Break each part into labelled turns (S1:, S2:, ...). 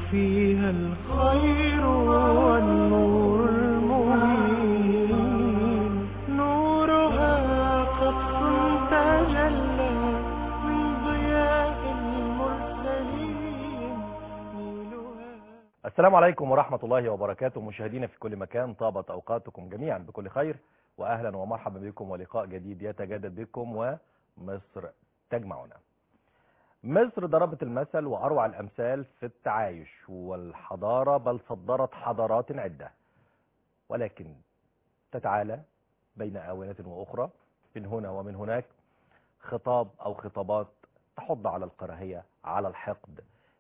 S1: فيها الخير والنور المبين نورها قط تجلى من ضياء المرسلين نيلها
S2: السلام عليكم ورحمة الله وبركاته مشاهدينا في كل مكان طابت أوقاتكم جميعا بكل خير وأهلا ومرحبا بكم ولقاء جديد يتجدد بكم ومصر تجمعنا مصر ضربت المثل وأروع الأمثال في التعايش والحضارة بل صدرت حضارات عدة ولكن تتعالى بين آونة وأخرى من هنا ومن هناك خطاب أو خطابات تحض على الكراهية على الحقد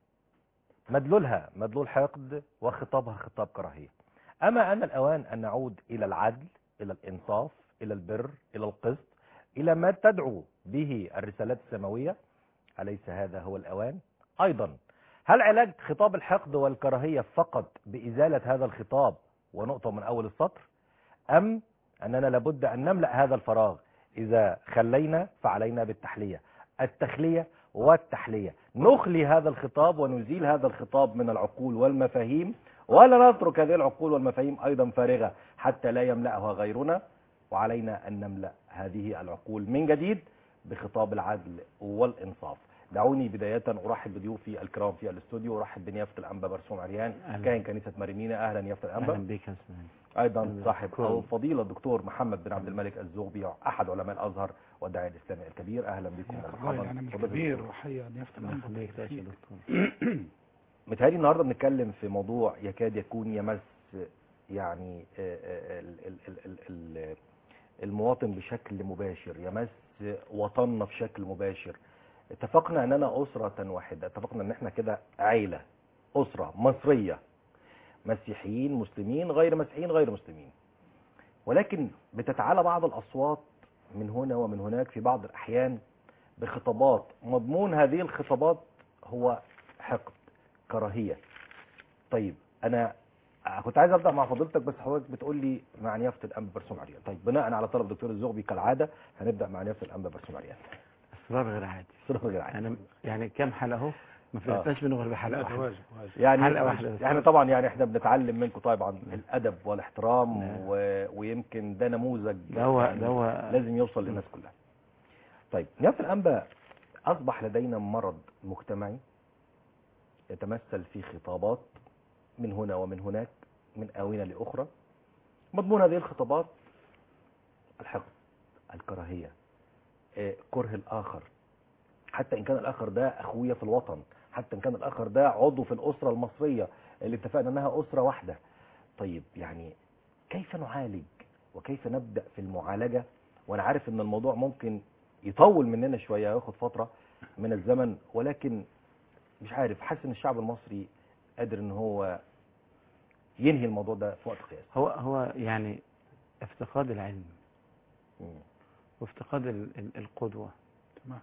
S2: مدلولها مدلول حقد وخطابها خطاب كراهية أما أن الأوان أن نعود إلى العدل إلى الإنصاف إلى البر إلى القسط إلى ما تدعو به الرسالات السماوية أليس هذا هو الأوان أيضا هل علاج خطاب الحقد والكراهية فقط بإزالة هذا الخطاب ونقطة من أول السطر أم أننا لابد أن نملأ هذا الفراغ إذا خلينا فعلينا بالتحلية التخلية والتحلية نخلي هذا الخطاب ونزيل هذا الخطاب من العقول والمفاهيم ولا نترك هذه العقول والمفاهيم أيضا فارغة حتى لا يملأها غيرنا وعلينا أن نملأ هذه العقول من جديد بخطاب العدل والإنصاف دعوني بداية أرحب بضيوفي الكرام في الاستوديو أرحب بنيافة الأنبا برسوم عريان
S3: أهلا.
S2: كاهن كنيسة مريمينا أهلا يافة الأنبا
S3: اهلا بك يا اسماعيل
S2: ايضا
S3: أهلا.
S2: صاحب
S3: كل.
S2: او فضيله الدكتور محمد بن عبد الملك الزغبي احد علماء الازهر والداعيه الاسلامي الكبير اهلا بكم
S4: يا
S2: ومرحبا
S4: الله انا مش
S2: فضيلة
S4: كبير
S2: الدكتور.
S4: وحيا نيافة
S3: الله
S4: الأنبا
S3: يخليك يا
S4: فيك.
S3: دكتور
S2: متهيألي النهارده بنتكلم في موضوع يكاد يكون يمس يعني آه، آه، ال- ال- ال- ال- ال- المواطن بشكل مباشر يمس وطننا بشكل مباشر اتفقنا اننا اسره واحده اتفقنا ان احنا كده عيله اسره مصريه مسيحيين مسلمين غير مسيحيين غير مسلمين ولكن بتتعالى بعض الاصوات من هنا ومن هناك في بعض الاحيان بخطابات مضمون هذه الخطابات هو حقد كراهيه طيب انا كنت عايز ابدا مع فضيلتك بس حضرتك بتقول لي مع نيافه الانبا برسوم عريان طيب بناء على طلب الدكتور الزغبي كالعاده هنبدا مع نيافه الانبا برسوم عريان
S3: اصرار غير عادي
S2: صراحه غير عادي
S3: انا يعني كام حلقه اهو ما فرقناش منه غير بحلقه
S4: لا
S3: واحده
S4: واجب واجب
S2: يعني
S3: حلقة واحدة بس.
S2: احنا طبعا يعني احنا بنتعلم منكم طبعا الادب والاحترام
S3: نعم.
S2: و... ويمكن ده نموذج
S3: ده هو
S2: يعني
S3: ده هو
S2: لازم يوصل للناس كلها طيب نيافه الانبا اصبح لدينا مرض مجتمعي يتمثل في خطابات من هنا ومن هناك من آونة لأخرى مضمون هذه الخطابات الحقد الكراهية آه، كره الآخر حتى إن كان الآخر ده أخويا في الوطن حتى إن كان الآخر ده عضو في الأسرة المصرية اللي اتفقنا أنها أسرة واحدة طيب يعني كيف نعالج وكيف نبدأ في المعالجة وأنا عارف أن الموضوع ممكن يطول مننا شوية ياخد فترة من الزمن ولكن مش عارف حاسس ان الشعب المصري قادر ان هو ينهي الموضوع ده في وقت قياسي
S3: هو هو يعني افتقاد العلم
S2: مم.
S3: وافتقاد ال- ال- القدوه
S4: تمام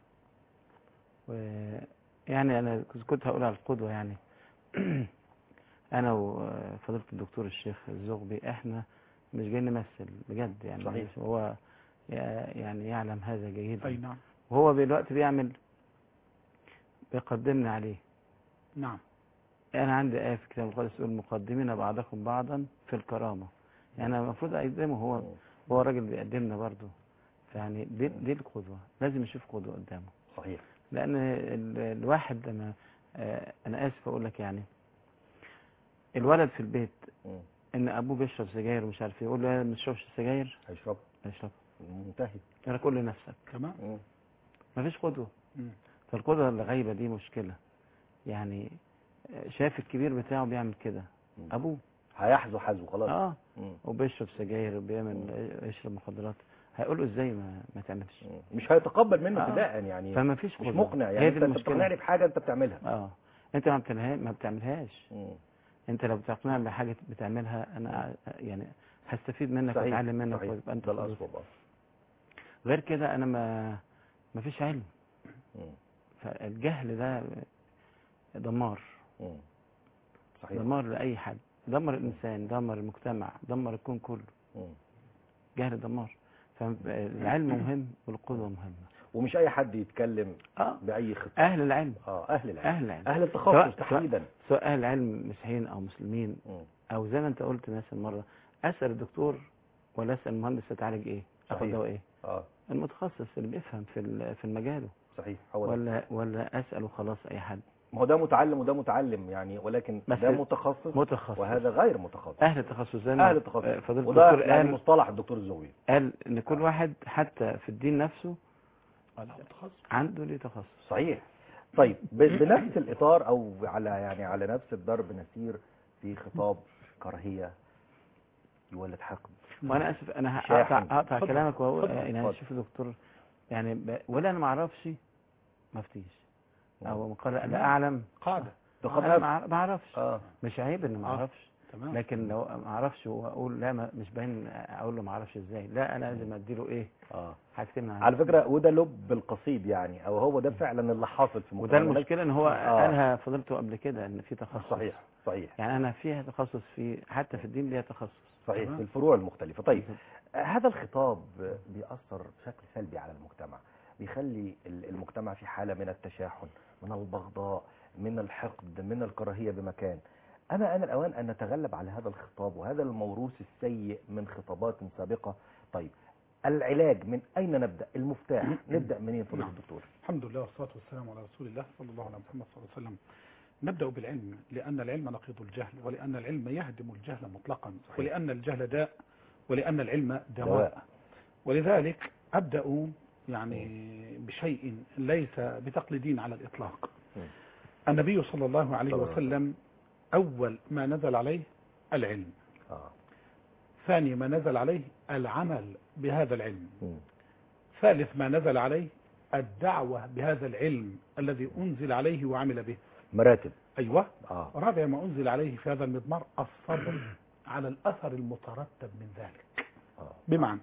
S3: ويعني انا كنت هقول على القدوه يعني انا وفضيله الدكتور الشيخ الزغبي احنا مش جايين نمثل بجد يعني
S2: صحيح.
S3: هو يع- يعني يعلم هذا جيدا
S4: اي نعم
S3: وهو دلوقتي بيعمل بيقدمني عليه
S4: نعم
S3: انا عندي ايه في الكتاب المقدس تقول مقدمين بعضكم بعضا في الكرامه يعني أنا المفروض اقدمه هو
S2: مم.
S3: هو راجل بيقدمنا برضه فيعني دي دي القدوه لازم يشوف قدوه قدامه
S2: صحيح
S3: لان ال- الواحد لما آه، انا اسف اقول لك يعني الولد في البيت
S2: مم.
S3: ان ابوه بيشرب سجاير ومش عارف ايه يقول له يا ما تشربش سجاير
S2: هيشرب
S3: اشرب
S2: منتهي
S3: انا قول لنفسك
S4: كمان
S2: مم.
S3: مفيش قدوه
S4: مم.
S3: فالقدوه اللي غايبه دي مشكله يعني آه، شايف الكبير بتاعه بيعمل كده
S2: مم.
S3: ابوه
S2: هيحذو حذو خلاص
S3: اه
S2: مم.
S3: وبيشرب سجاير وبيعمل يشرب مخدرات هيقول له ازاي ما ما تعملش
S2: مم. مش هيتقبل منه
S3: آه.
S2: ابتداء يعني
S3: فما فيش
S2: مش
S3: قدوة.
S2: مقنع
S3: هي
S2: يعني
S3: دي
S2: انت انت
S3: المشكلة.
S2: بتقنعني بحاجه انت بتعملها
S3: اه انت ما بتعملها ما بتعملهاش
S2: مم.
S3: انت لو بتقنعني بحاجه بتعملها انا يعني هستفيد منك
S2: صحيح.
S3: واتعلم منك
S2: صحيح.
S3: ويبقى انت
S2: ده
S3: قدوتي.
S2: الاصوب آه.
S3: غير كده انا ما ما فيش علم
S2: مم.
S3: فالجهل ده دمار
S2: مم. صحيح
S3: دمار لاي حد دمر الانسان دمر المجتمع دمر الكون كله
S2: مم.
S3: جهل دمار فالعلم مهم والقدوه مهمه
S2: ومش اي حد يتكلم
S3: اه
S2: باي خطاب
S3: اهل العلم
S2: اه اهل العلم
S3: اهل العلم
S2: اهل
S3: سواء-
S2: التخصص
S3: سواء-
S2: تحديدا
S3: سواء اهل العلم مسيحيين او مسلمين
S2: مم.
S3: او زي ما انت قلت مثلا مره اسال الدكتور ولا اسال المهندس هتعالج ايه اخد
S2: صحيح.
S3: دواء ايه
S2: اه
S3: المتخصص اللي بيفهم في ال- في مجاله
S2: صحيح هو ده.
S3: ولا ولا اسال وخلاص اي حد
S2: ما هو ده متعلم وده متعلم يعني ولكن
S3: بس
S2: ده متخصص
S3: متخصص
S2: وهذا غير متخصص
S3: اهل التخصص زي ما
S2: اهل التخصص
S3: آه، فضيله
S2: وده
S3: الدكتور
S2: يعني
S3: قال
S2: مصطلح الدكتور الزوي
S3: قال ان كل واحد حتى في الدين نفسه
S1: متخصص
S3: عنده ليه تخصص
S2: صحيح طيب ب- بنفس الاطار او على يعني على نفس الضرب نسير في خطاب كراهيه يولد حقد
S3: وانا اسف انا
S2: شاحن.
S3: هقطع هقطع
S2: اتفضل.
S3: كلامك واقول
S2: اتفضل.
S3: يعني
S2: اتفضل.
S3: شوف يا دكتور يعني ب... ولا انا ما اعرفش ما افتيش او مقال لا اعلم
S1: قاعدة
S2: تخاف
S3: انا
S2: نفسك.
S3: ما أعرف- ما اعرفش
S2: اه
S3: مش عيب ان ما
S1: آه.
S3: اعرفش
S1: تمام
S3: لكن لو ما اعرفش واقول لا ما مش باين اقول له ما اعرفش ازاي لا انا لازم اديله ايه
S2: اه
S3: حاجتين عن-
S2: على فكره وده لب القصيد يعني او هو ده فعلا اللي حاصل في
S3: وده
S2: مجتمعنا.
S3: المشكله ان هو
S2: آه.
S3: قالها فضلته قبل كده ان في تخصص
S2: صحيح صحيح
S3: يعني انا فيها تخصص في حتى في الدين ليها تخصص
S2: صحيح
S1: تمام.
S2: في الفروع المختلفة طيب هذا الخطاب بيأثر بشكل سلبي على المجتمع بيخلي ال- المجتمع في حالة من التشاحن من البغضاء من الحقد من الكراهية بمكان أما أنا الأوان أن نتغلب على هذا الخطاب وهذا الموروث السيء من خطابات سابقة طيب العلاج من أين نبدأ المفتاح نبدأ منين فضيلة
S1: نعم.
S2: الدكتور
S1: الحمد لله والصلاة والسلام على رسول الله صلى الله على محمد صلى الله عليه وسلم نبدأ بالعلم لأن العلم نقيض الجهل ولأن العلم يهدم الجهل مطلقا
S2: صحيح.
S1: ولأن الجهل داء ولأن العلم
S2: دواء.
S1: دواء ولذلك أبدأ يعني بشيء ليس بتقليدين على الإطلاق
S2: مم.
S1: النبي صلى الله عليه
S2: صلى الله عليه
S1: وسلم أول ما نزل عليه العلم
S2: آه.
S1: ثاني ما نزل عليه العمل بهذا العلم
S2: مم.
S1: ثالث ما نزل عليه الدعوة بهذا العلم الذي أنزل عليه وعمل به
S2: مراتب
S1: أيوة
S2: آه.
S1: رابع ما أنزل عليه في هذا المضمار الصبر على الأثر المترتب من ذلك
S2: آه.
S1: بمعنى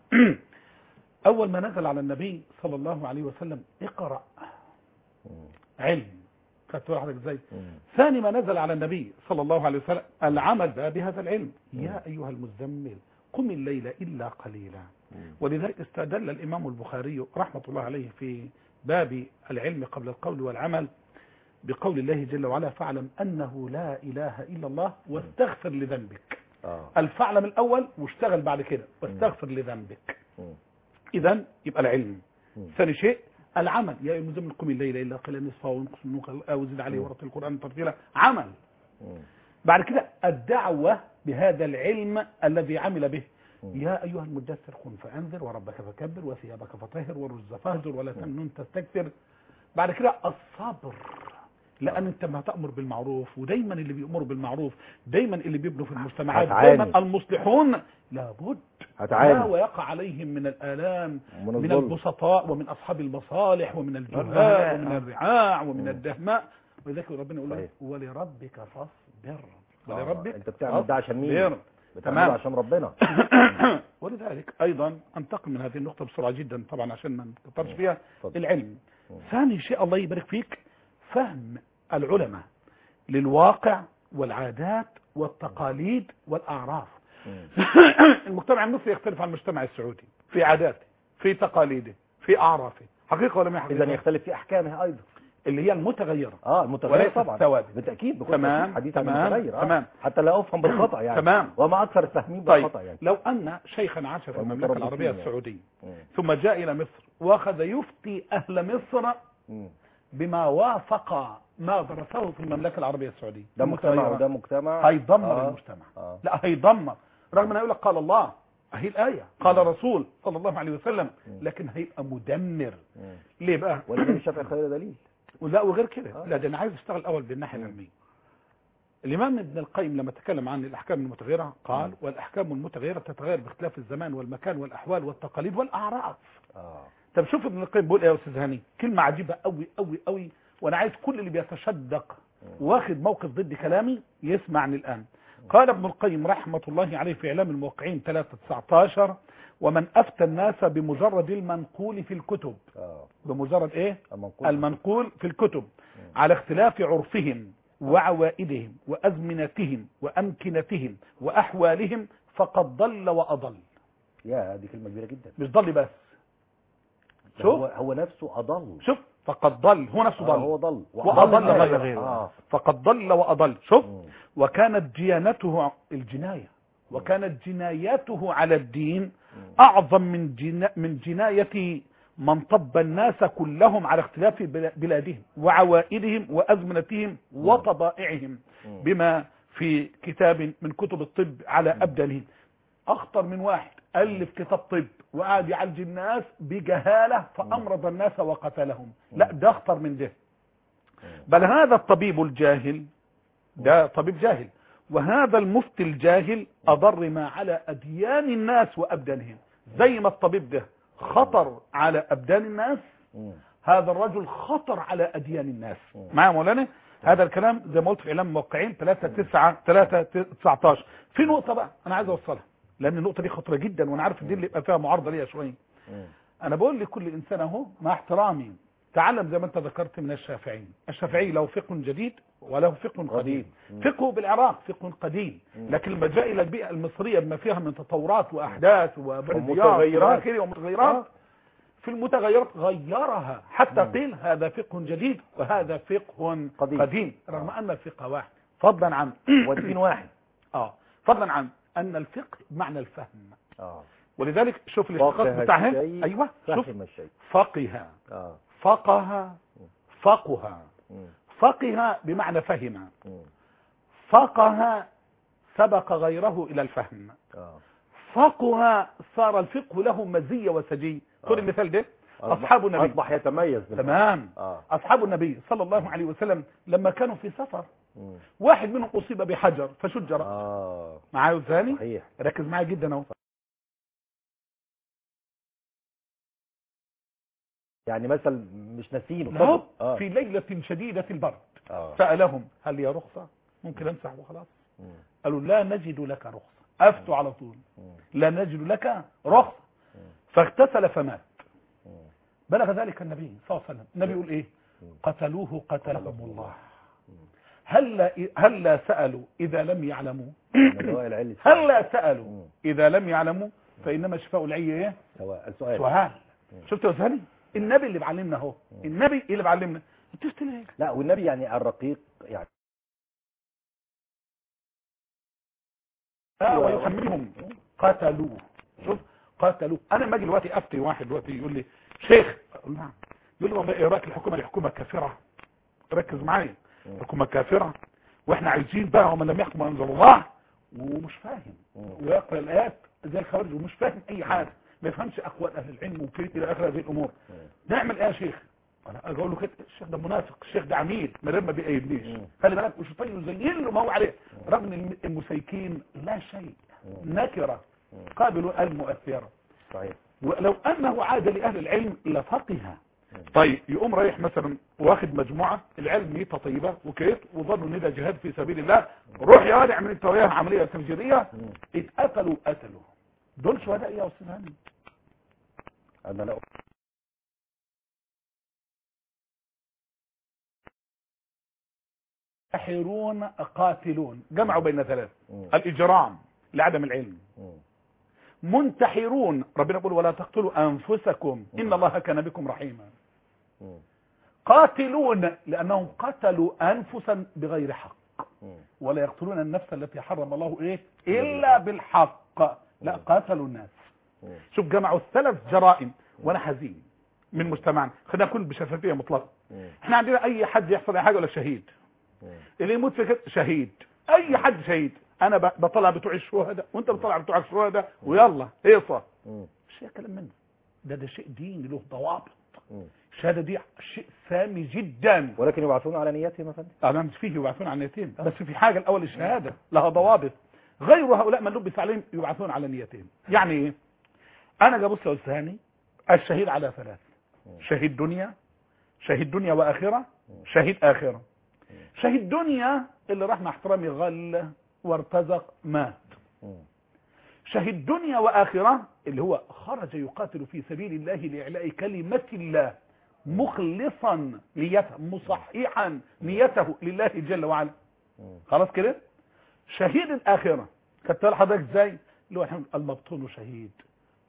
S1: أول ما نزل على النبي صلى الله عليه وسلم اقرأ
S2: مم.
S1: علم خدت بالك حضرتك ازاي
S2: مم.
S1: ثاني ما نزل على النبي صلى الله عليه وسلم العمل بقى بهذا العلم يا أيها المزمل قم الليل إلا قليلا
S2: مم.
S1: ولذلك استدل الإمام البخاري رحمة الله عليه في باب العلم قبل القول والعمل بقول الله جل وعلا فاعلم أنه لا إله إلا الله واستغفر لذنبك
S2: آه.
S1: الفعلم الأول واشتغل بعد كده واستغفر لذنبك
S2: مم.
S1: إذا يبقى العلم
S2: مم.
S1: ثاني شيء العمل يا أيها المزمل قم الليل إلا قليلا نصفه وانقص منه أو زد عليه
S2: مم.
S1: ورتل القرآن ترتيلا عمل
S2: مم.
S1: بعد كده الدعوة بهذا العلم الذي عمل به
S2: مم.
S1: يا أيها المدثر قم فأنذر وربك فكبر وثيابك فطهر والرجز فاهجر ولا تمنن تستكثر بعد كده الصبر لأن أنت ما تأمر بالمعروف ودايما اللي بيأمروا بالمعروف دايما اللي بيبنوا في المجتمعات
S2: هتعاني.
S1: دايما المصلحون لابد
S2: هتعاني.
S1: ما ويقع عليهم من الآلام
S2: ومن
S1: من
S2: الظلم.
S1: البسطاء ومن أصحاب المصالح ومن الجهال
S3: والرعاع.
S1: ومن الرعاع ومن
S2: مم.
S1: الدهماء ولذلك ربنا يقول
S2: صحيح.
S1: لك ولربك فاصبر
S2: آه.
S1: ولربك
S2: انت بتعمل ده عشان مين
S1: فاصبر.
S2: بتعمله
S1: تمام.
S2: عشان ربنا
S1: ولذلك ايضا انتقل من هذه النقطه بسرعه جدا طبعا عشان ما نكترش فيها
S2: اتفضل.
S1: العلم
S2: مم.
S1: ثاني شيء الله يبارك فيك فهم العلماء للواقع والعادات والتقاليد والاعراف
S2: مم.
S1: المجتمع المصري يختلف عن المجتمع السعودي في عاداته في تقاليده في اعرافه حقيقه ولا ما حقيقه
S2: اذا يختلف في احكامها ايضا
S1: اللي هي المتغيره
S2: اه المتغير
S1: وليس
S2: طبعا
S1: الثوابت.
S2: بالتاكيد بكل
S1: تمام،
S2: تأكيد حديث عن
S1: تمام،
S2: المتغير آه.
S1: تمام.
S2: حتى لا افهم بالخطا يعني
S1: تمام.
S2: وما اكثر التفهيم
S1: طيب
S2: بالخطا يعني
S1: لو ان شيخا عاش في المملكه
S2: والمتربصين
S1: العربيه
S2: يعني.
S1: السعوديه
S2: مم.
S1: ثم جاء الى مصر واخذ يفتي اهل مصر
S2: مم.
S1: بما وافق ما درسه في المملكه العربيه السعوديه
S2: ده مجتمع
S1: المتغيرات.
S2: وده مجتمع
S1: هيدمر
S2: آه.
S1: المجتمع
S2: آه.
S1: لا هيدمر رغم انه يقول لك قال الله اهي الايه قال رسول صلى الله عليه وسلم
S2: مم.
S1: لكن هيبقى مدمر
S2: مم.
S1: ليه بقى
S2: والامام الشافعي خير دليل
S1: ولا وغير كده
S2: آه.
S1: لا ده انا عايز اشتغل اول بالناحيه
S2: مم.
S1: العلميه الامام ابن القيم لما تكلم عن الاحكام المتغيره قال
S2: مم.
S1: والاحكام المتغيره تتغير باختلاف الزمان والمكان والاحوال والتقاليد والاعراف
S2: اه
S1: طب شوف ابن القيم بيقول ايه يا استاذ هاني كلمه عجيبه قوي قوي قوي وانا عايز كل اللي بيتشدق واخد موقف ضد كلامي يسمعني الان قال ابن القيم رحمه الله عليه في اعلام الموقعين 3 19 ومن افتى الناس بمجرد المنقول في الكتب
S2: اه
S1: بمجرد ايه
S2: المنقول
S1: المنقول في الكتب على اختلاف عرفهم وعوائدهم وازمنتهم وامكنتهم واحوالهم فقد ضل واضل
S2: يا دي كلمه كبيره جدا
S1: مش ضل بس شوف.
S2: هو هو نفسه اضل
S1: شوف فقد ضل هو نفسه
S2: آه،
S1: ضل
S2: هو ضل
S1: وأضل
S2: الناس.
S1: غيره.
S3: غيره.
S2: اه
S1: فقد ضل وأضل شوف
S2: مم.
S1: وكانت ديانته الجناية وكانت جناياته على الدين
S2: مم.
S1: أعظم من جنا من جناية من طب الناس كلهم على اختلاف بلا- بلادهم وعوائدهم وأزمنتهم وطبائعهم
S2: مم.
S1: بما في كتاب من كتب الطب على أبدانهم أخطر من واحد ألف كتاب طب وقعد يعالج الناس بجهالة فأمرض الناس وقتلهم لا ده أخطر من ده بل هذا الطبيب الجاهل ده طبيب جاهل وهذا المفتي الجاهل أضر ما على أديان الناس وأبدانهم زي ما الطبيب ده خطر على أبدان الناس
S2: مم.
S1: هذا الرجل خطر على أديان الناس
S2: مم.
S1: معايا يا مولانا هذا الكلام زي ما قلت في إعلام الموقعين 3 9 3 19 في نقطة بقى أنا عايز أوصلها لأن النقطة دي خطرة جدا وأنا عارف دي اللي يبقى فيها معارضة ليها شوية
S2: مم.
S1: أنا بقول لكل إنسان أهو مع احترامي تعلم زي ما أنت ذكرت من الشافعي الشافعي له فقه جديد وله فقه قديم
S2: قديم. مم.
S1: فقهه بالعراق فقه قديم
S2: مم.
S1: لكن لما جاء إلى البيئة المصرية بما فيها من تطورات وأحداث وبلديات
S2: ومتغيرات.
S1: وآخره ومتغيرات
S2: آه.
S1: في المتغيرات غيرها حتى
S2: مم.
S1: قيل هذا فقه جديد وهذا فقه
S2: قديم.
S1: قديم, قديم رغم أن الفقه واحد فضلا عن
S2: والدين واحد
S1: اه فضلا عن أن الفقه بمعنى الفهم
S2: اه
S1: ولذلك شوف الاشتقاق
S2: فقه
S1: بتاعها
S2: الشيء
S1: ايوه شوف
S2: فهم الشيء
S1: فقه
S2: اه
S1: فقه فقه
S2: مم.
S1: فقه بمعنى فهم
S2: مم.
S1: فقه سبق غيره إلى الفهم
S2: اه
S1: فقه صار الفقه له مزية وسجي خذ
S2: آه.
S1: المثال ده
S2: أصبح-
S1: أصحاب النبي
S2: اصبح يتميز بالفهم.
S1: تمام
S2: اه
S1: أصحاب النبي صلى الله عليه وسلم لما كانوا في سفر
S2: مم.
S1: واحد منهم أصيب بحجر فشج رأسه
S2: اه
S1: معايا الثاني
S2: صحيح
S1: ركز معايا جدا اهو
S2: يعني مثل مش ناسينه
S1: لا
S2: اتفضل. اه
S1: في ليلة شديدة البرد
S2: اه
S1: سألهم هل لي رخصة ممكن امسح وخلاص
S2: مم.
S1: قالوا لا نجد لك رخصة افتوا على طول
S2: مم.
S1: لا نجد لك رخصة
S2: مم.
S1: فاغتسل فمات
S2: مم.
S1: بلغ ذلك النبي صلى الله عليه وسلم النبي يقول ايه
S2: مم.
S1: قتلوه قتلهم
S2: قتلهم
S1: الله
S2: مم.
S1: هل هل سألوا إذا لم يعلموا
S2: من الدواء العلي
S1: هل سألوا
S2: مم.
S1: إذا لم يعلموا فإنما شفاء العي إيه
S2: سواء السؤال
S1: سؤال
S2: مم.
S1: شفت يا أستاذ النبي اللي بعلمنا اهو النبي اللي بعلمنا انت قلت ليه
S2: لا والنبي يعني الرقيق يعني
S1: آه ويحملهم قتلوه شوف قتلوه انا لما اجي دلوقتي افتي واحد دلوقتي يقول لي شيخ أقول نعم يقول لي والله ايه رايك الحكومه دي حكومه كافره ركز معايا
S2: مم.
S1: حكومه كافره واحنا عايزين بقى ومن لم يحكم انزل الله ومش فاهم
S2: مم.
S1: ويقرا الايات زي الخوارج ومش فاهم اي حاجه ما يفهمش اقوال اهل العلم وكيف الى اخر هذه الامور
S2: مم.
S1: نعمل ايه يا شيخ انا اقول له كده الشيخ ده منافق الشيخ ده عميل من غير ما بيأيدنيش
S2: مم.
S1: خلي بالك وشيطان يزين له ما هو عليه رغم ان الم- المسيكين لا شيء
S2: مم.
S1: نكره
S2: مم.
S1: قابل المؤثره
S2: صحيح
S1: ولو انه عاد لاهل العلم لفقه
S2: مم.
S1: طيب يقوم رايح مثلا واخد مجموعه العلم ميته طيبه وكيف وظنوا ان ده جهاد في سبيل الله روح يا واد اعمل انت وياه عمليه تفجيريه
S2: مم.
S1: اتقتلوا قتلوا دول شهداء يا استاذ هاني
S2: انا لا
S1: ساحرون قاتلون جمعوا بين ثلاث
S2: مم.
S1: الإجرام لعدم العلم
S2: مم.
S1: منتحرون ربنا يقول ولا تقتلوا أنفسكم إن الله كان بكم رحيما
S2: مم.
S1: قاتلون لأنهم قتلوا أنفسا بغير حق
S2: مم.
S1: ولا يقتلون النفس التي حرم الله إيه إلا بالحق لا قاتلوا الناس
S2: مم.
S1: شوف جمعوا الثلاث جرائم وأنا حزين من مجتمعنا خلينا نكون بشفافية مطلقة
S2: مم.
S1: احنا عندنا أي حد يحصل أي حاجة ولا شهيد
S2: مم.
S1: اللي يموت في كده شهيد اي حد شهيد انا ب- بطلع بتوع الشهداء وانت بتطلع بتوع الشهداء ويلا هيصه
S2: مم.
S1: مش هي كلام منه ده ده شيء ديني له ضوابط
S2: مم.
S1: الشهاده دي شيء سامي جدا
S2: ولكن يبعثون على نياتهم يا فندم
S1: انا مش فيه يبعثون على نيتين بس في حاجه الاول الشهاده لها ضوابط غير هؤلاء من لبس عليهم يبعثون على نيتين يعني ايه انا جا بص يا استاذ هاني الشهيد على ثلاث شهيد دنيا شهيد دنيا واخره شهيد اخره شهيد دنيا اللي راح مع احترامي غل وارتزق مات
S2: مم.
S1: شهيد دنيا وآخرة اللي هو خرج يقاتل في سبيل الله لإعلاء كلمة الله مخلصا نيته مصححا نيته لله جل وعلا
S2: مم.
S1: خلاص كده شهيد الآخرة كنت لحضرتك ازاي اللي هو الحمد المبطون شهيد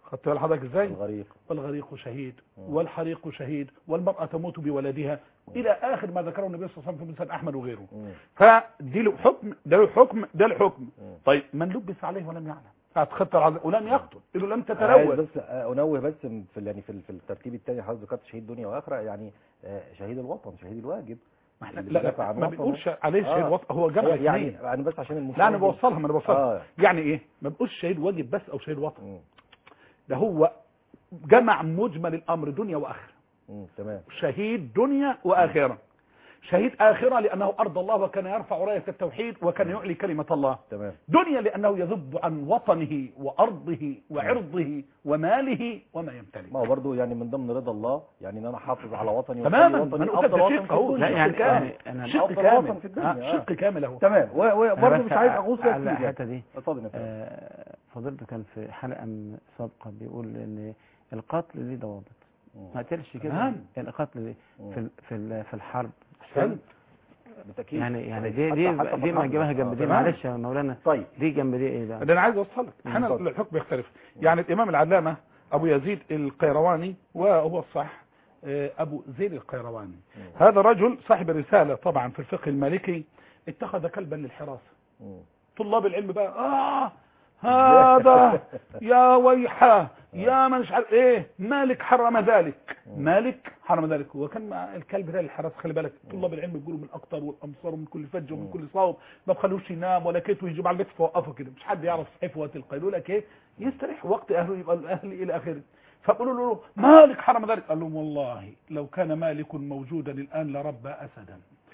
S1: خدت بال حضرتك ازاي
S2: الغريق
S1: والغريق شهيد
S2: مم.
S1: والحريق شهيد والمرأة تموت بولدها إلى آخر ما ذكره النبي صلى الله عليه وسلم في مسند أحمد وغيره
S2: مم.
S1: فدي له حكم ده له حكم ده له حكم
S2: مم.
S1: طيب من لبس عليه ولم يعلم هتخطر العذاب ولم يقتل إنه لم
S2: عايز
S1: تتلوث
S2: بس انوه بس في ال- يعني في ال- في الترتيب الثاني حضرتك ذكرت شهيد دنيا واخره يعني آه، شهيد الوطن شهيد الواجب
S1: ما احنا
S2: اللي
S1: لا
S2: بيدافع
S1: لا
S2: عن
S1: ما
S2: وطنه.
S1: بنقولش عليه شهيد
S2: آه.
S1: وطن هو جمع
S2: يعني
S1: الاثنين
S2: انا بس عشان المشاهد
S1: لا انا بوصلها ما انا بوصلها
S2: اه
S1: يعني ايه ما بنقولش شهيد واجب بس او شهيد وطن
S2: مم.
S1: ده هو جمع مجمل الامر دنيا واخره
S2: مم. تمام
S1: شهيد دنيا واخره شهيد اخره لانه ارضى الله وكان يرفع رايه التوحيد وكان يعلي كلمه الله
S2: تمام
S1: دنيا لانه يذب عن وطنه وارضه وعرضه وماله وما يمتلك
S2: ما هو برضه يعني من ضمن رضا الله يعني ان انا احافظ على وطني
S1: تماما
S2: وأخلي
S1: ما
S2: وطني
S1: انا قلت
S2: افضل
S1: ده
S2: وطن
S1: شق
S2: في
S1: اهو
S2: الدنيا
S3: لا
S1: شق
S3: يعني
S1: كامل
S3: انا
S1: شق
S2: أفضل
S1: كامل
S2: وطن في الدنيا،
S1: آه،
S2: آه.
S1: شق كامل اهو
S2: تمام و-
S3: أنا
S2: وبرضه
S3: بس
S2: مش عايز اغوص فيها
S3: على
S2: كتير
S3: الحته دي
S2: اتفضل يا فندم
S3: آه، فضلته كان في حلقه من سابقه بيقول ان القتل ليه ضوابط ما قتلش كده
S1: تمام.
S3: القتل ليه
S2: مم.
S3: في ال- في ال- في الحرب
S1: أحسنت.
S2: بالتاكيد
S3: يعني يعني
S2: صحيح.
S3: دي
S2: حتى-
S3: دي
S2: حتى في
S3: دي ما
S2: الحرب.
S3: نجيبها جنب
S2: آه،
S3: دي
S1: تمام.
S3: معلش يا مولانا
S2: طيب
S3: دي جنب دي ايه بقى
S1: ده انا عايز اوصلك احنا
S2: اتفضل.
S1: الحكم يختلف يعني الامام العلامه ابو يزيد القيرواني وهو الصح آه، ابو زيد القيرواني هذا رجل صاحب رساله طبعا في الفقه المالكي اتخذ كلبا للحراسه
S2: مم.
S1: طلاب العلم بقى اه هذا يا ويحه يا من مش عارف ايه مالك حرم ذلك مالك حرم ذلك وكان مع الكلب ده للحراسه خلي بالك طلاب العلم بيقولوا من الاقطار والامصار ومن كل فج ومن كل صوب ما بخلوش ينام ولا كيت ويجيب على البيت فوقفه كده مش حد يعرف صحيح وقت القيلوله لك ايه يستريح وقت اهله يبقى الاهل الى اخره فقالوا له مالك حرم ذلك قال لهم والله لو كان مالك موجودا الان لربى اسدا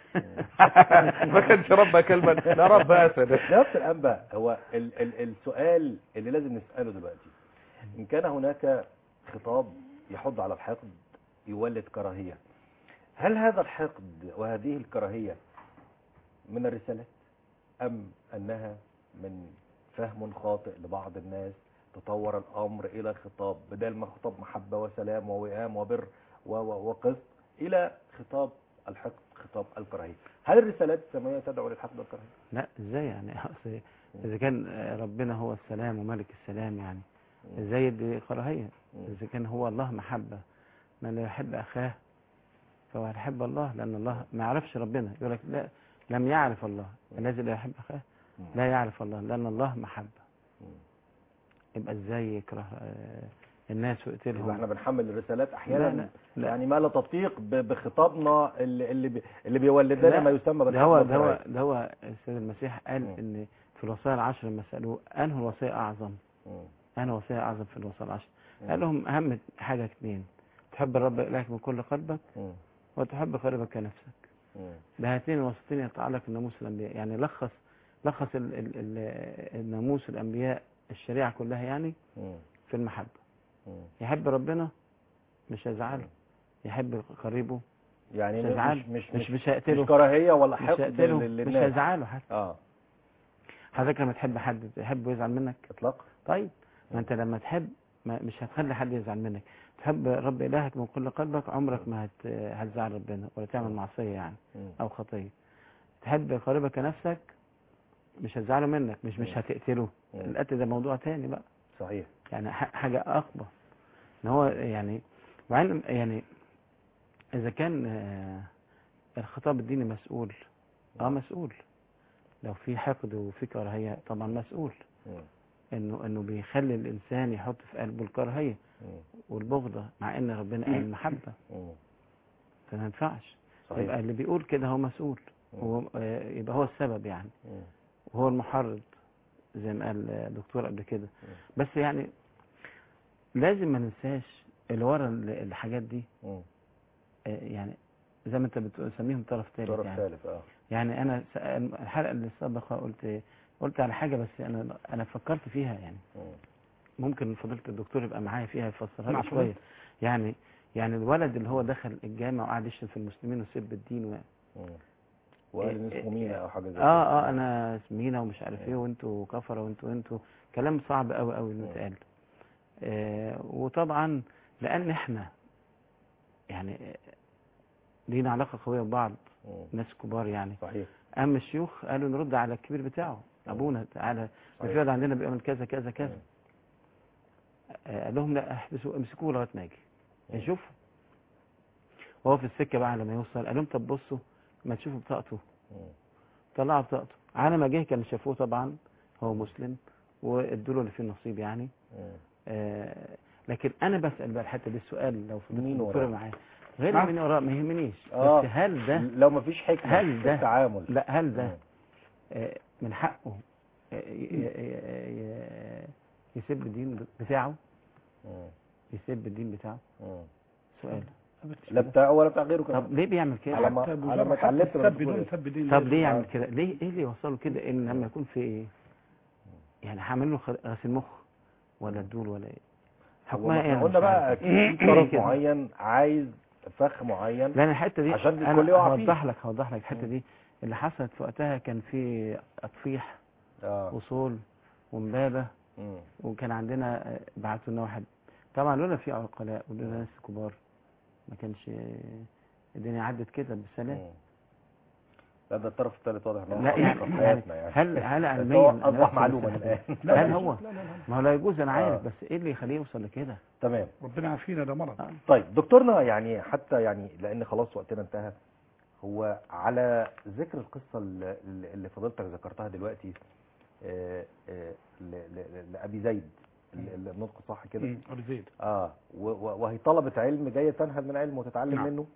S1: ما كانش ربى كلبا لربى اسدا
S2: نفس الآن بقى هو ال ال السؤال اللي لازم نسأله دلوقتي إن كان هناك خطاب يحض على الحقد يولد كراهية هل هذا الحقد وهذه الكراهية من الرسالات أم أنها من فهم خاطئ لبعض الناس تطور الأمر إلى خطاب بدل ما خطاب محبة وسلام ووئام وبر و- و- وقسط إلى خطاب الحقد خطاب الكراهية هل الرسالات السماوية تدعو للحقد والكراهية؟
S3: لا ازاي يعني أصل اذا كان آه، ربنا هو السلام وملك السلام يعني ازاي دي كراهيه اذا كان هو الله محبه من لا يحب اخاه فهو يحب الله لان الله ما يعرفش ربنا يقول لك لا لم يعرف الله الذي لا يحب اخاه لا يعرف الله لان الله محبه يبقى ازاي يكره آه، الناس
S2: يبقى
S3: ويقتلهم
S2: احنا بنحمل الرسالات
S3: لا
S2: احيانا
S3: لا لا
S2: يعني ما لا تطبيق ب- بخطابنا اللي اللي, بي اللي بيولد لنا
S3: لا،
S2: ما يسمى
S3: ده
S2: بالحق
S3: هو ده هو
S2: والكراهية.
S3: ده هو السيد المسيح قال
S2: مم.
S3: ان في الوصايا العشر لما سالوه انه الوصيه اعظم
S2: مم.
S3: انا وصيه اعظم في الوصايا العشر
S2: مم.
S3: قال لهم اهم حاجه اثنين تحب الرب الهك من كل قلبك
S2: مم.
S3: وتحب قريبك كنفسك
S2: مم.
S3: بهاتين الوصفتين يتعلق الناموس الانبياء يعني لخص لخص ال ال ال الناموس الانبياء الشريعه كلها يعني
S2: مم.
S3: في المحبه
S2: مم.
S3: يحب ربنا مش هيزعله يحب قريبه
S2: يعني
S3: مش هيزعله
S2: مش مش
S3: مش
S2: مش,
S3: مش هيقتله
S2: مش كراهيه ولا
S3: مش
S2: حقد
S3: هيقتله
S2: لل-
S3: مش
S2: للناس
S3: هيزعله حتى
S2: اه
S3: حضرتك لما تحب حد تحبه يزعل منك
S2: اطلاق
S3: طيب ما انت لما تحب ما مش هتخلي حد يزعل منك تحب رب الهك من كل قلبك عمرك ما هت هتزعل ربنا ولا تعمل معصيه يعني
S2: مم.
S3: او خطيه تحب قريبك كنفسك مش هتزعله منك مش مش
S2: مم.
S3: هتقتله
S2: مم.
S3: القتل ده موضوع تاني بقى
S2: صحيح
S3: يعني ح- حاجه اقوى ان هو يعني وبعدين يعني اذا كان آه، الخطاب الديني مسؤول اه مسؤول لو في حقد وفي كراهيه طبعا مسؤول
S2: مم.
S3: انه انه بيخلي الانسان يحط في قلبه الكراهيه
S2: مم.
S3: والبغضه مع ان ربنا قال المحبه
S2: مم.
S3: فما ينفعش يبقى
S2: صحيح
S3: اللي بيقول كده هو مسؤول
S2: مم.
S3: هو آه، يبقى هو السبب يعني
S2: مم.
S3: وهو المحرض زي ما قال آه، دكتور قبل كده بس يعني لازم ما ننساش اللي ورا ال- الحاجات دي
S2: مم.
S3: آه، يعني زي ما انت بتسميهم طرف ثالث
S2: طرف
S3: يعني
S2: ثالث اه
S3: يعني انا س- الحلقه اللي السابقه قلت قلت على حاجه بس انا انا فكرت فيها يعني
S2: مم.
S3: ممكن فضيله الدكتور يبقى معايا فيها يفسرها
S1: مع
S3: لي شويه
S1: فضيلتك.
S3: يعني يعني الولد اللي هو دخل الجامع وقعد يشتم في المسلمين ويسب الدين و...
S2: مم. وقال ان اسمه مينا او حاجه زي
S3: اه اه انا مينا ومش عارف ايه وانتوا كفره وانتوا انتوا كلام صعب قوي قوي انه
S2: مم.
S3: يتقال آه وطبعا لان احنا يعني آه، لينا علاقه قويه ببعض
S2: مم.
S3: ناس كبار يعني
S2: صحيح
S3: اما الشيوخ قالوا نرد على الكبير بتاعه ابونا تعالى ده في
S2: صحيح.
S3: ولد عندنا بيعمل كذا كذا كذا
S2: مم.
S3: آه، قال لهم لا احبسوا امسكوه لغايه ما اجي نشوفه وهو في السكه بقى لما يوصل قال لهم طب بصوا ما تشوفوا بطاقته
S2: مم.
S3: طلعوا بطاقته على ما جه كانوا شافوه طبعا هو مسلم وادوا له اللي فيه النصيب يعني
S2: مم.
S3: آه لكن انا بسال بقى الحته دي السؤال لو في
S2: مين
S3: الدكتور
S2: وراه؟
S3: معايا غير
S1: معاك.
S3: مين وراه ما يهمنيش
S2: آه.
S3: بس هل ده
S2: لو ما فيش حكمة
S3: هل
S2: في
S3: ده-
S2: التعامل
S3: لا هل ده
S2: مم.
S3: آه، من حقه آه، ي- ي- ي- يسب الدين بتاعه
S2: مم.
S3: يسب الدين بتاعه
S2: مم.
S3: سؤال
S2: لا بتاعه ولا بتاع غيره كمان
S3: طب ليه بيعمل كده
S2: على ما-
S1: حتى
S2: على
S1: بمجرد
S2: ما
S1: حتى
S2: اتعلمت من
S1: السب
S2: الدكتور
S1: بدون
S2: إيه؟
S1: سب دين
S3: طب
S1: لا
S3: ليه
S1: يجوز.
S3: يعمل كده ليه ايه اللي يوصله كده ان لما يكون في ايه يعني هعمل له خ- غسيل مخ ولا الدول ولا ايه
S2: هو
S3: حكمها
S2: ما
S3: ايه
S2: احنا
S3: أنا
S2: قلنا
S3: مش
S2: بقى
S3: عارف.
S2: اكيد في
S3: ليه
S2: طرف
S3: كده؟
S2: معين عايز فخ معين
S3: لان الحته دي
S2: عشان
S3: أنا
S2: الكل يقع فيه.
S3: هوضح لك هوضح لك الحته
S2: مم.
S3: دي اللي حصلت في وقتها كان في اطفيح
S2: اه
S3: وصول ومبابه
S2: مم.
S3: وكان عندنا آه، بعتوا لنا واحد طبعا لولا في عقلاء ولولا ناس كبار ما كانش آه، الدنيا عدت كده بالسلام
S2: مم. لا ده الطرف الثالث واضح ان هو
S3: لا
S2: حقيقة
S3: يعني,
S2: في
S3: يعني
S2: حياتنا يعني
S3: هل هل
S2: بس
S3: علميا
S2: هو
S3: أنا
S2: اصبح
S3: بس
S2: معلومه
S3: بس-
S2: الان
S1: لا
S3: هل
S1: لا
S3: هو
S1: لا لا لا.
S3: ما هو لا يجوز انا عارف
S2: آه.
S3: بس ايه اللي يخليه يوصل لكده
S2: تمام
S1: ربنا يعافينا ده مرض
S3: آه.
S2: طيب دكتورنا يعني حتى يعني لان خلاص وقتنا انتهى هو على ذكر القصه اللي, اللي فضلتك ذكرتها دلوقتي آه، آه، ل- ل- لابي زيد ال- ال- النطق صح كده
S1: مم، ابو زيد
S2: اه و- و- وهي طلبه علم جايه تنهل من علم وتتعلم
S1: نعم.
S2: منه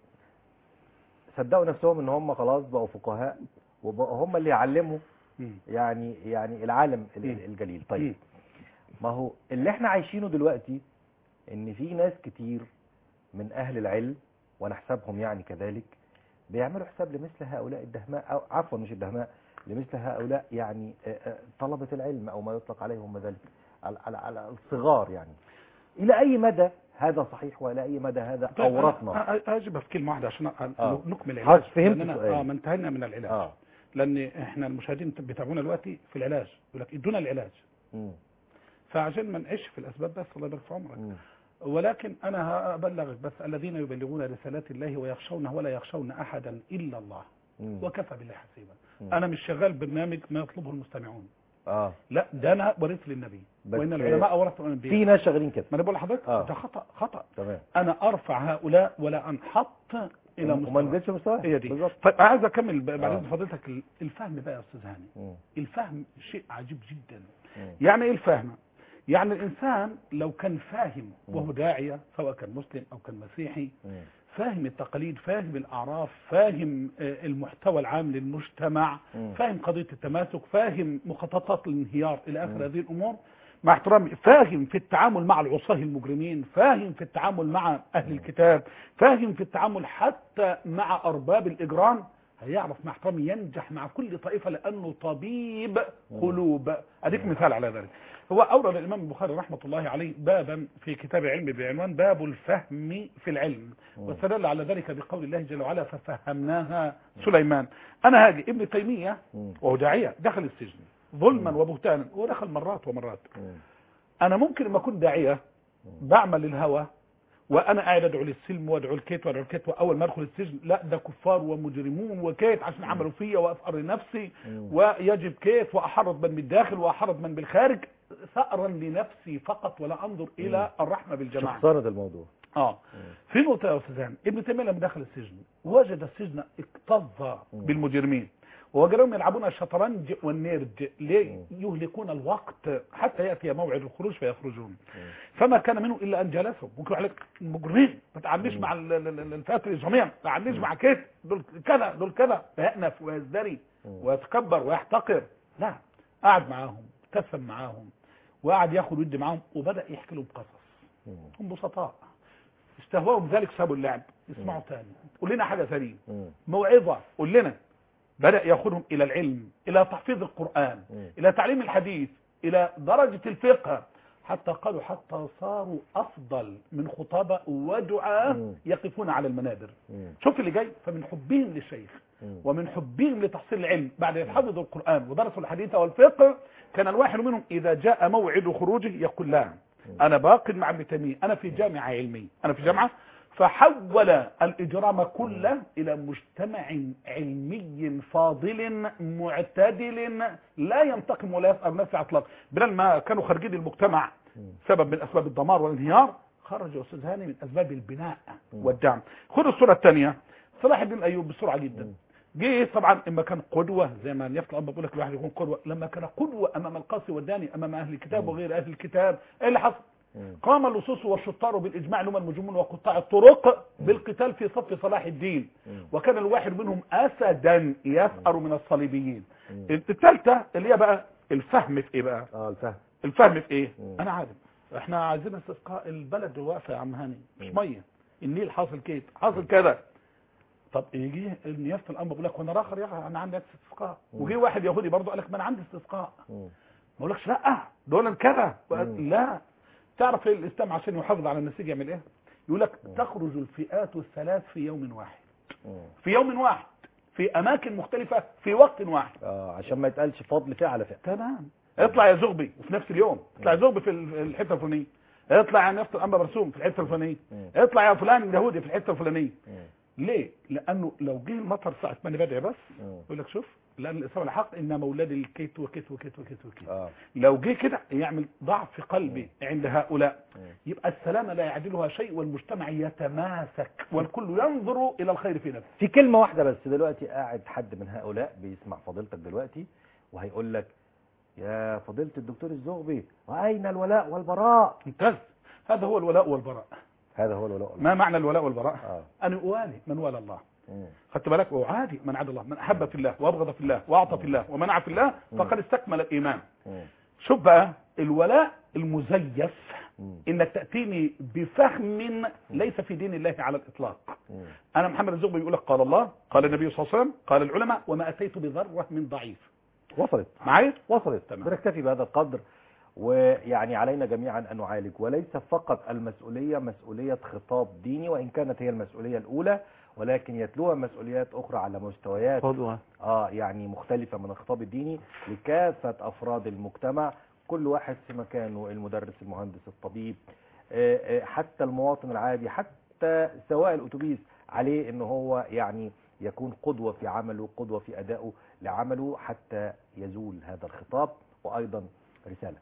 S2: صدقوا نفسهم ان هم خلاص بقوا فقهاء وبقوا هم اللي يعلموا
S1: مم.
S2: يعني يعني العالم ال-
S1: مم.
S2: الجليل طيب
S1: مم.
S2: ما هو اللي احنا عايشينه دلوقتي ان في ناس كتير من اهل العلم ونحسبهم يعني كذلك بيعملوا حساب لمثل هؤلاء الدهماء او عفوا مش الدهماء لمثل هؤلاء يعني آه، آه، طلبة العلم او ما يطلق عليهم ذلك على, على, على الصغار يعني الى اي مدى هذا صحيح والى اي مدى هذا
S1: طيب،
S2: اورطنا
S1: أ- أ- اجيبها في كلمه واحده عشان أ-
S2: آه.
S1: نكمل
S2: خلاص،
S1: العلاج
S2: فهمت
S1: لأننا-
S2: سؤالي.
S1: اه ما انتهينا من العلاج
S2: اه
S1: لان احنا المشاهدين بيتابعونا دلوقتي في العلاج يقول لك ادونا العلاج
S2: مم.
S1: فعشان ما نعيش في الاسباب بس الله يبارك في عمرك
S2: مم.
S1: ولكن انا هبلغك بس الذين يبلغون رسالات الله ويخشونه ولا يخشون احدا الا الله
S2: مم.
S1: وكفى بالله حسيبا
S2: مم.
S1: انا مش شغال برنامج ما يطلبه المستمعون
S2: اه
S1: لا ده انا ورث للنبي
S2: بس
S1: وان العلماء ورثوا الانبياء
S2: في ناس شغالين كده
S1: ما انا بقول لحضرتك
S2: آه.
S1: ده خطا خطا
S2: تمام
S1: انا ارفع هؤلاء ولا انحط الى
S2: وما
S1: مستوى
S2: نزلش مستواه
S1: هي دي
S2: بالظبط
S1: طيب عايز اكمل ب- بعد
S2: آه.
S1: إذن فضيلتك ال- الفهم بقى يا استاذ هاني
S2: مم.
S1: الفهم شيء عجيب جدا
S2: مم.
S1: يعني ايه الفهم يعني الانسان لو كان فاهم
S2: مم.
S1: وهو داعيه سواء كان مسلم او كان مسيحي
S2: مم.
S1: فاهم التقاليد فاهم الاعراف فاهم آه، المحتوى العام للمجتمع
S2: مم.
S1: فاهم قضيه التماسك فاهم مخططات الانهيار الى اخر
S2: مم.
S1: هذه الامور مع احترامي فاهم في التعامل مع العصاه المجرمين فاهم في التعامل مع اهل الكتاب فاهم في التعامل حتى مع ارباب الاجرام هيعرف مع احترامي ينجح مع كل طائفه لانه طبيب قلوب اديك مثال على ذلك هو اورد الامام البخاري رحمه الله عليه بابا في كتاب العلم بعنوان باب الفهم في العلم واستدل على ذلك بقول الله جل وعلا ففهمناها سليمان انا هاجي ابن تيميه
S2: مم.
S1: وهو داعيه دخل السجن ظلما وبهتانا ودخل مرات ومرات
S2: مم.
S1: انا ممكن لما اكون داعيه بعمل الهوى وانا قاعد ادعو للسلم وادعو الكيت وادعو الكيت واول ما ادخل السجن لا ده كفار ومجرمون وكيت عشان عملوا فيا وافقر نفسي
S2: مم.
S1: ويجب كيت واحرض من بالداخل واحرض من بالخارج ثأرا لنفسي فقط ولا انظر الى الرحمه بالجماعه
S2: شخصنة الموضوع
S1: اه في نقطه يا استاذ هاني. ابن تيميه لما دخل السجن وجد السجن اكتظ
S2: مم.
S1: بالمجرمين وجدهم يلعبون الشطرنج والنيرج ليه
S2: مم.
S1: يهلكون الوقت حتى ياتي موعد الخروج فيخرجون
S2: مم.
S1: فما كان منه الا ان جلسهم ممكن يقول لك المجرمين ما تعامليش
S2: مم.
S1: مع ال- ال- ال- الفئات الاسلاميه ما تعامليش مع كيف دول كذا دول كذا فيأنف ويزدري
S2: مم.
S1: ويتكبر ويحتقر لا قعد معاهم ابتسم معاهم وقعد ياخد ود معاهم وبدا يحكي لهم قصص
S2: مم.
S1: هم بسطاء استهواهم ذلك سابوا اللعب اسمعوا
S2: مم.
S1: تاني قول لنا حاجه ثانيه
S2: مم.
S1: موعظه قول لنا بدا ياخذهم الى العلم الى تحفيظ القران
S2: مم.
S1: الى تعليم الحديث الى درجه الفقه حتى قالوا حتى صاروا افضل من خطابه ودعاة
S2: مم.
S1: يقفون على المنابر
S2: مم.
S1: شوف اللي جاي فمن حبهم للشيخ
S2: مم.
S1: ومن حبهم لتحصيل العلم بعد أن حفظوا القرآن ودرسوا الحديث والفقه كان الواحد منهم إذا جاء موعد خروجه يقول لا أنا باق مع ابن تيمية أنا في جامعة علمية أنا في جامعة فحول الإجرام كله إلى مجتمع علمي فاضل معتدل لا ينتقم ولا يسأل نفسه على اطلاق بدل ما كانوا خارجين المجتمع سبب من أسباب الدمار والانهيار خرج يا أستاذ هاني من أسباب البناء والدعم خد الصورة الثانية صلاح الدين أيوب بسرعة جدا جه طبعا اما كان قدوه زي ما اليافت الاب بقول لك الواحد يكون قدوه لما كان قدوه امام القاسي والداني امام اهل الكتاب وغير اهل الكتاب ايه اللي حصل قام اللصوص والشطار بالاجماع لهم المجرمون وقطاع الطرق بالقتال في صف صلاح الدين وكان الواحد منهم اسدا يثأر من الصليبيين الثالثه اللي هي بقى الفهم في ايه بقى
S2: اه الفهم
S1: الفهم في ايه
S2: مم.
S1: انا عارف احنا عايزين استسقاء البلد واقفه يا عم هاني مش ميه النيل حاصل كده حاصل كذا طب يجي النيافه الامر بيقول لك وانا راخر يا أخي انا عندي استسقاء وجي واحد يهودي برضه قال لك ما انا عندي استسقاء ما اقولكش لا دول كذا
S2: مم.
S1: لا تعرف إيه الاسلام عشان يحافظ على النسيج يعمل ايه يقول لك تخرج الفئات الثلاث في يوم واحد في يوم واحد في اماكن مختلفه في وقت واحد
S2: اه عشان ما يتقالش فضل فيه على فعل
S1: تمام اطلع يا زغبي وفي نفس اليوم اطلع يا زغبي في ال- الحته الفلانيه اطلع يا نفط الانبا برسوم في الحته الفلانيه
S2: مم.
S1: اطلع يا فلان اليهودي في الحته الفلانيه
S2: مم.
S1: ليه لانه لو جه المطر ساعه ما انا بدعي بس
S2: مم.
S1: يقول لك شوف لان الاصابه الحق ان مولاد الكيت وكيت وكيت وكيت وكيت
S2: اه
S1: لو جه كده يعمل ضعف في قلبي عند هؤلاء
S2: مم.
S1: يبقى السلامه لا يعدلها شيء والمجتمع يتماسك والكل ينظر الى الخير في نفسه
S2: في كلمة واحدة بس دلوقتي قاعد حد من هؤلاء بيسمع فضيلتك دلوقتي وهيقول لك يا فضيلة الدكتور الزغبي وأين الولاء والبراء
S1: ممتاز هذا هو الولاء والبراء
S2: هذا هو الولاء والبراء
S1: ما معنى الولاء والبراء
S2: آه.
S1: أنا أوالي من والى الله
S2: مم.
S1: خدت بالك وعادي من عاد الله من أحب في الله وأبغض في الله وأعطى في الله ومنع في الله فقد استكمل الإيمان
S2: مم.
S1: شوف بقى الولاء المزيف
S2: مم.
S1: إنك تأتيني بفهم ليس في دين الله على الإطلاق
S2: مم.
S1: أنا محمد الزغبي بيقول لك قال الله قال النبي صلى الله عليه وسلم قال العلماء وما أتيت بذرة من ضعيف
S2: وصلت
S1: معايا
S2: وصلت
S1: تمام.
S2: بنكتفي بهذا القدر ويعني علينا جميعا أن نعالج وليس فقط المسؤولية مسؤولية خطاب ديني وإن كانت هي المسؤولية الأولى ولكن يتلوها مسؤوليات أخرى على مستويات
S3: قدوة
S2: اه يعني مختلفة من الخطاب الديني لكافة أفراد المجتمع كل واحد في مكانه المدرس المهندس الطبيب آه، آه، حتى المواطن العادي حتى سواق الأتوبيس عليه ان هو يعني يكون قدوة في عمله قدوة في أدائه لعمله حتى يزول هذا الخطاب وأيضا رسالة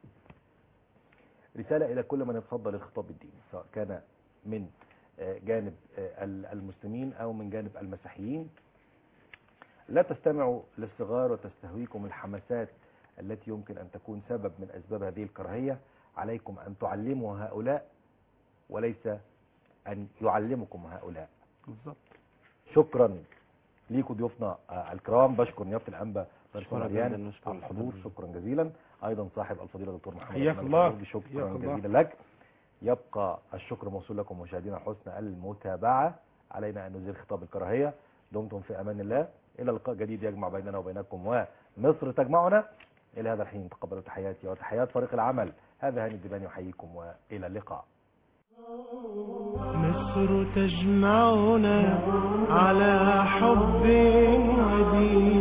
S2: رسالة إلى كل من يتصدى للخطاب الديني سواء كان من آه، جانب آه، المسلمين أو من جانب المسيحيين لا تستمعوا للصغار وتستهويكم الحماسات التي يمكن أن تكون سبب من أسباب هذه الكراهية عليكم أن تعلموا هؤلاء وليس أن يعلمكم هؤلاء
S1: بالظبط
S2: شكرا ليكم ضيوفنا آه، الكرام بشكر نيافة الأنبا بارك
S3: شكرا
S2: مريان
S3: جدا، نشكر
S2: على الحضور
S3: حضرتك.
S2: شكرا جزيلا أيضا صاحب الفضيلة دكتور محمد
S1: حياك
S2: أحمد
S1: الله.
S2: الحضور، شكرا
S1: حياك الله.
S2: جزيلا لك يبقى الشكر موصول لكم مشاهدينا حسن المتابعة علينا أن نزيل خطاب الكراهية دمتم في أمان الله إلى لقاء جديد يجمع بيننا وبينكم ومصر تجمعنا إلى هذا الحين تقبلوا تحياتي وتحيات فريق العمل هذا هاني الدباني يحييكم وإلى اللقاء
S4: مصر تجمعنا على حب ودين